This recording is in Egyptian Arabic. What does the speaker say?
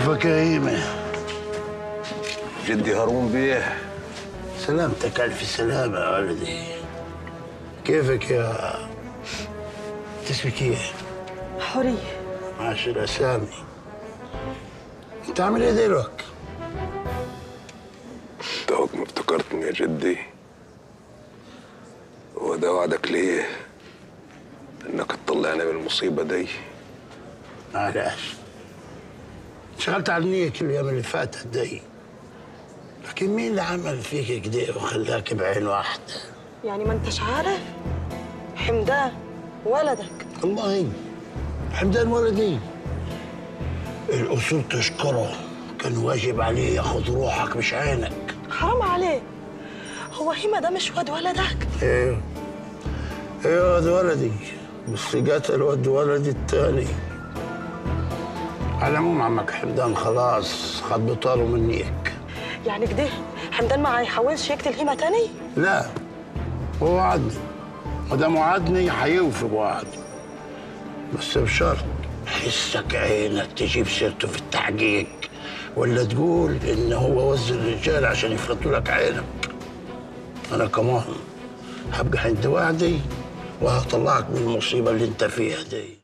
كيفك يا هيمة؟ جدي هارون بيه سلامتك ألف سلامة يا ولدي كيفك يا تسمك ايه؟ حورية ماشي الأسامي أنت عامل إيه دلوقتي؟ توك ما افتكرتني يا جدي هو ده وعدك ليه انك تطلعني من المصيبه دي معلش شغلت على نيك الأيام اللي فاتت دي لكن مين اللي عمل فيك كده وخلاك بعين واحدة؟ يعني ما انتش عارف حمدان ولدك والله حمدان ولدي الأصول تشكره كان واجب عليه ياخد روحك مش عينك حرام عليه هو هيما ده مش واد ولدك ايوه ايوه واد ولدي بس قتل واد ولدي التاني على العموم عمك حمدان خلاص خد بطاله منيك يعني كده حمدان ما هيحاولش يقتل هيما تاني لا هو وعدني ودام وعدني هيوفي بوعده بس بشرط حسك عينك تجيب سيرته في التحقيق ولا تقول ان هو وز الرجال عشان يفرطوا لك عينك انا كمان هبقى عند وعدي وهطلعك من المصيبه اللي انت فيها دي